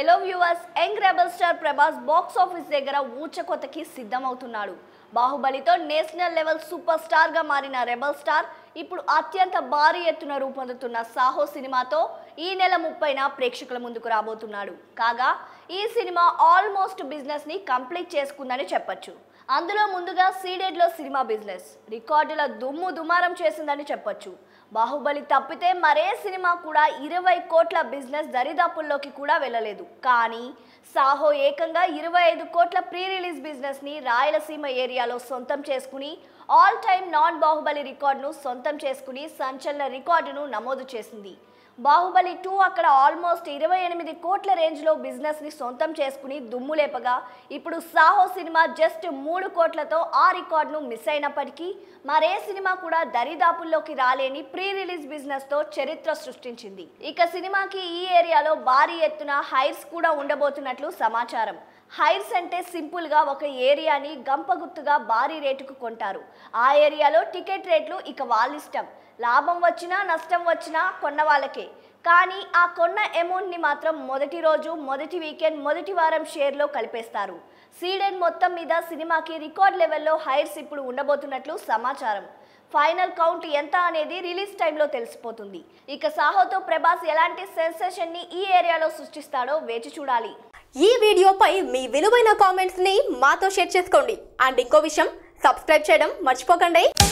hello viewers young rebel star Prabhas box office దగ్గర ఊచకొతకి సిద్ధమవుతున్నాడు బాహుబలితో నేషనల్ లెవెల్ సూపర్ స్టార్ గా మారిన రెబల్ స్టార్ ఇప్పుడు అత్యంత భారీ ఎత్తున రూపొందుతున్న సాహో సినిమాతో ఈ నెల ముప్పైన ప్రేక్షకుల ముందుకు రాబోతున్నాడు కాగా ఈ సినిమా ఆల్మోస్ట్ బిజినెస్ ని కంప్లీట్ చేసుకుందని చెప్పొచ్చు అందులో ముందుగా సీడెడ్ లో సినిమా బిజినెస్ రికార్డుల దుమ్ము దుమారం చేసిందని చెప్పొచ్చు బాహుబలి తప్పితే మరే సినిమా కూడా ఇరవై కోట్ల బిజినెస్ దరిదాపుల్లోకి కూడా వెళ్ళలేదు కానీ సాహో ఏకంగా ఇరవై ఐదు కోట్ల ప్రీ రిలీజ్ బిజినెస్ ని రాయలసీమ ఏరియాలో సొంతం చేసుకుని ఆల్ టైమ్ నాన్ బాహుబలి రికార్డును సొంతం చేసుకుని సంచలన రికార్డును నమోదు చేసింది బాహుబలి టూ అక్కడ ఆల్మోస్ట్ ఇరవై ఎనిమిది కోట్ల రేంజ్లో బిజినెస్ని సొంతం చేసుకుని దుమ్ము లేపగా ఇప్పుడు సాహో సినిమా జస్ట్ మూడు కోట్లతో ఆ రికార్డును మిస్ అయినప్పటికీ మరే సినిమా కూడా దరిదాపుల్లోకి రాలేని ప్రీ రిలీజ్ బిజినెస్తో చరిత్ర సృష్టించింది ఇక సినిమాకి ఈ ఏరియాలో భారీ ఎత్తున హైర్స్ కూడా ఉండబోతున్నట్లు సమాచారం హైర్స్ అంటే సింపుల్గా ఒక ఏరియాని గంపగుత్తుగా భారీ రేటుకు కొంటారు ఆ ఏరియాలో టికెట్ రేట్లు ఇక వాళ్ళ ఇష్టం లాభం వచ్చినా నష్టం వచ్చినా కొన్న వాళ్ళకే కానీ ఆ కొన్న అమౌంట్ని మాత్రం మొదటి రోజు మొదటి వీకెండ్ మొదటి వారం షేర్లో కలిపేస్తారు సీడెన్ మొత్తం మీద సినిమాకి రికార్డ్ లెవెల్లో హైర్స్ ఇప్పుడు ఉండబోతున్నట్లు సమాచారం ఫైనల్ కౌంట్ ఎంత అనేది రిలీజ్ టైంలో తెలిసిపోతుంది ఇక సాహోతో ప్రభాస్ ఎలాంటి సెన్సేషన్ని ఈ ఏరియాలో సృష్టిస్తాడో వేచి చూడాలి ఈ వీడియోపై మీ విలువైన కామెంట్స్ ని మాతో షేర్ చేసుకోండి అండ్ ఇంకో విషయం సబ్స్క్రైబ్ చేయడం మర్చిపోకండి